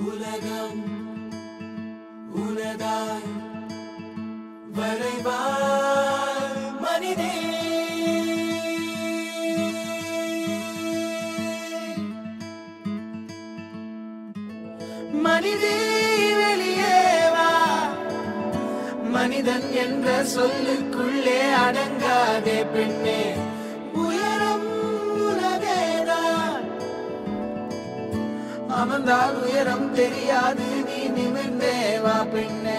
உலகம் உனதாய் வரைவாய் மனிதே மனிதே வெளியே வா மனிதன் என்ற சொல்லுக்குள்ளே அடங்காதே பெண்ணே உயரம் உனதேதான் அமர்ந்தால் உயரம் தெரியாது நீ நிமிர்ந்தே வா பெண்ணே